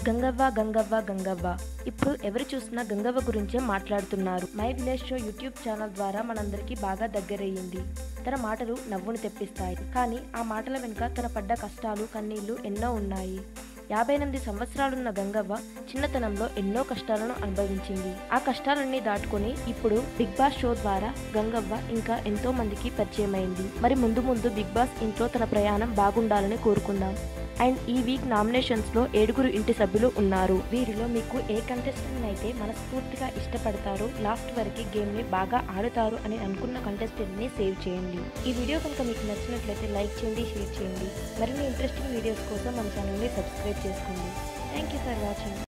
గంగవ్వ గంగవ్వ గంగవ్వ ఇప్పుడు ఎవరు చూసినా గంగవ్వ గురించే మాట్లాడుతున్నారు my village show YouTube channel ద్వారా మనందరికీ బాగా దగ్గరయ్యింది తన మాటలు నవ్వును తెప్పిస్తాయి కానీ ఆ మాటల వెనుక తన పడ్డ కష్టాలు కన్నీళ్లు ఎన్నో ఉన్నాయి యాభై ఎనిమిది సంవత్సరాలున్న గంగవ్వ చిన్నతనంలో ఎన్నో కష్టాలను అనుభవించింది ఆ కష్టాలన్నీ దాటుకొని ఇప్పుడు బిగ్ బాస్ షో ద్వారా గంగవ్వ ఇంకా ఎంతో మందికి పరిచయమైంది మరి ముందు ముందు బిగ్ బాస్ ఇంట్లో తన ప్రయాణం బాగుండాలని కోరుకుందాం అండ్ ఈ వీక్ నామినేషన్స్ లో ఏడుగురు ఇంటి సభ్యులు ఉన్నారు వీరిలో మీకు ఏ కంటెస్టెంట్ అయితే మనస్ఫూర్తిగా ఇష్టపడతారో లాస్ట్ వరకు గేమ్ ని బాగా ఆడుతారు అని అనుకున్న కంటెస్టెంట్ ని సేవ్ చేయండి ఈ వీడియో కనుక మీకు నచ్చినట్లయితే లైక్ చేయండి షేర్ చేయండి మరిన్ని ఇంట్రెస్టింగ్ వీడియోస్ కోసం మన ఛానల్ ని సబ్స్క్రైబ్ చేసుకోండి థ్యాంక్ యూ ఫర్ వాచింగ్